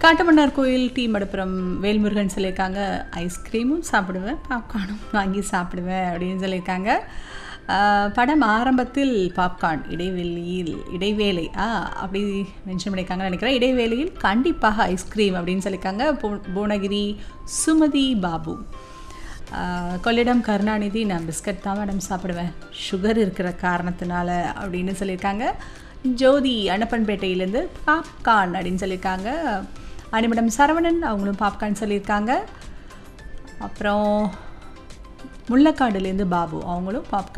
காட்டுமன்னார் கோயில் டீ மடப்புறம் வேல்முருகன் சொல்லியிருக்காங்க ஐஸ்கிரீமும் சாப்பிடுவேன் பாப்கார்னும் வாங்கி சாப்பிடுவேன் அப்படின்னு சொல்லியிருக்காங்க ஆஹ், படம் ஆரம்பத்தில் பாப்கார்ன் இடைவெளியில் இடைவேளை ஆ அப்படி மென்ஷன் பண்ணியிருக்காங்கன்னு நினைக்கிறேன் இடைவேளையில் கண்டிப்பாக ஐஸ்கிரீம் அப்படின்னு சொல்லியிருக்காங்க பூ- புவனகிரி சுமதி பாபு ஆஹ், கொள்ளிடம் கருணாநிதி நான் பிஸ்கட் தான் மேடம் சாப்பிடுவேன் சுகர் இருக்கிற காரணத்தினால அப்படின்னு சொல்லியிருக்காங்க ஜோதி அன்னப்பன்பேட்டையிலேருந்து பாப்கார்ன் அப்படின்னு சொல்லியிருக்காங்க அனிமிடம் சரவணன் அவங்களும் பாப்கார்ன் சொல்லியிருக்காங்க அப்புறம் முள்ளக்காடுலேருந்து பாபு அவங்களும் பாப்கார்ன்